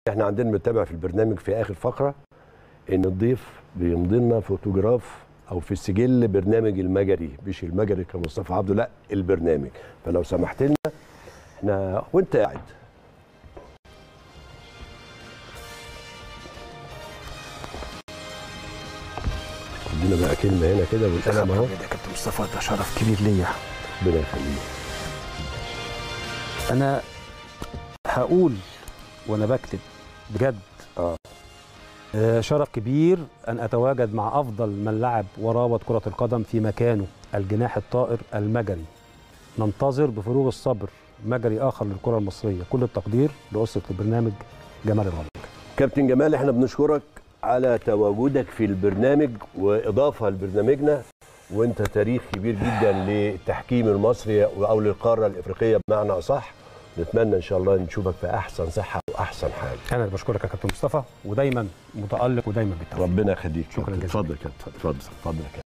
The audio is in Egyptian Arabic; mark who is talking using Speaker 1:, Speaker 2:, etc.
Speaker 1: احنا عندنا بنتابع في البرنامج في اخر فقره ان الضيف بيمضي لنا فوتوجراف او في سجل برنامج المجري مش المجري كمصطفى عبده لا البرنامج فلو سمحت لنا احنا وانت قاعد ادينا بقى كلمه هنا كده والقلم اهو
Speaker 2: يا كابتن مصطفى ده شرف كبير ليا
Speaker 1: ربنا يخليك
Speaker 2: انا هقول وانا بكتب بجد
Speaker 1: اه
Speaker 2: آه، شرف كبير ان اتواجد مع افضل من لعب وراوت كره القدم في مكانه الجناح الطائر المجري ننتظر بفروغ الصبر مجري اخر للكره المصريه كل التقدير لاسره البرنامج جمال الغالي
Speaker 1: كابتن جمال احنا بنشكرك على تواجدك في البرنامج واضافه لبرنامجنا وانت تاريخ كبير جدا للتحكيم المصري او للقاره الافريقيه بمعنى اصح نتمنى ان شاء الله نشوفك في احسن صحه واحسن حال
Speaker 2: انا اللي بشكرك يا كابتن مصطفى ودايما متالق ودايما بالتوفيق
Speaker 1: ربنا يخليك
Speaker 2: شكراً جزيلاً.
Speaker 1: اتفضل كابتن اتفضل اتفضل يا كابتن